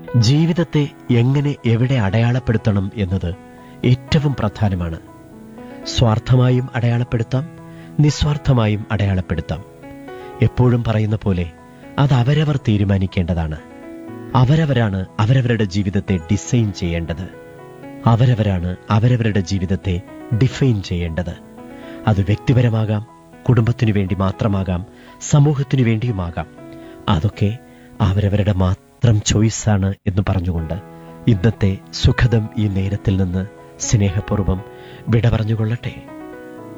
ജീവിതത്തെ എങ്ങനെ എവിടെ അടയാളപ്പെടുത്തണം എന്നത് ഏറ്റവും പ്രധാനമാണ് സ്വാർത്ഥമായും അടയാളപ്പെടുത്താം നിസ്വാർത്ഥമായും അടയാളപ്പെടുത്താം എപ്പോഴും പറയുന്ന പോലെ അത് അവരവർ തീരുമാനിക്കേണ്ടതാണ് അവരവരാണ് അവരവരുടെ ജീവിതത്തെ ഡിസൈൻ ചെയ്യേണ്ടത് അവരവരാണ് അവരവരുടെ ജീവിതത്തെ ഡിഫൈൻ ചെയ്യേണ്ടത് അത് വ്യക്തിപരമാകാം കുടുംബത്തിനു വേണ്ടി മാത്രമാകാം സമൂഹത്തിനു വേണ്ടിയുമാകാം അതൊക്കെ അവരവരുടെ മാത്രം ചോയ്സാണ് എന്ന് പറഞ്ഞുകൊണ്ട് ഇന്നത്തെ സുഖദം ഈ നേരത്തിൽ നിന്ന് സ്നേഹപൂർവ്വം വിട പറഞ്ഞുകൊള്ളട്ടെ